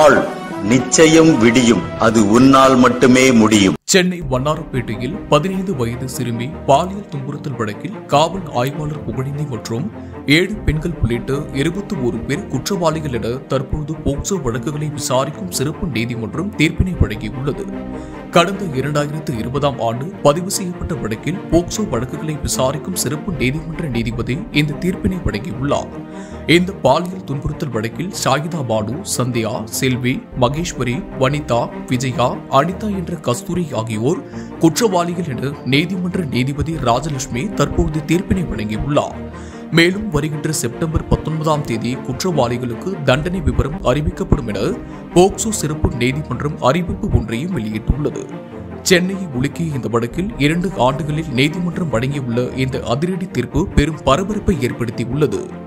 நாள் நிச்சயம் விடியும் அது உன்னால் மட்டுமே முடியும் சென்னை வண்ணாரப்பேட்டையில் பதினைந்து வயது சிறுமி பாலியல் துன்புறுத்தல் வழக்கில் காவல் ஆய்வாளர் புகழினை மற்றும் ஏழு பெண்கள் உள்ளிட்ட இருபத்தி ஒரு பேர் குற்றவாளிகள் என தற்போது போக்சோ வழக்குகளை விசாரிக்கும் சிறப்பு நீதிமன்றம் தீர்ப்பினை வழங்கியுள்ளது கடந்த இரண்டாயிரத்து இருபதாம் ஆண்டு பதிவு செய்யப்பட்ட வழக்கில் போக்சோ வழக்குகளை விசாரிக்கும் சிறப்பு நீதிமன்ற நீதிபதி இந்த தீர்ப்பினை வழங்கியுள்ளார் இந்த பாலியல் துன்புறுத்தல் வழக்கில் ஷாகிதா பானு சந்தியா செல்வி மகேஸ்வரி வனிதா விஜயா அனிதா என்ற கஸ்தூரி ஆகியோர் குற்றவாளிகள் என நீதிமன்ற நீதிபதி ராஜலட்சுமி தற்போது தீர்ப்பினை வழங்கியுள்ளார் மேலும் வருகின்ற செப்டம்பர் பத்தொன்பதாம் தேதி குற்றவாளிகளுக்கு தண்டனை விவரம் அறிவிக்கப்படும் என போக்சோ சிறப்பு நீதிமன்றம் அறிவிப்பு ஒன்றையும் வெளியிட்டுள்ளது சென்னையை உலுக்கிய இந்த வழக்கில் இரண்டு ஆண்டுகளில் நீதிமன்றம் வழங்கியுள்ள இந்த அதிரடி தீர்ப்பு பெரும் பரபரப்பை ஏற்படுத்தியுள்ளது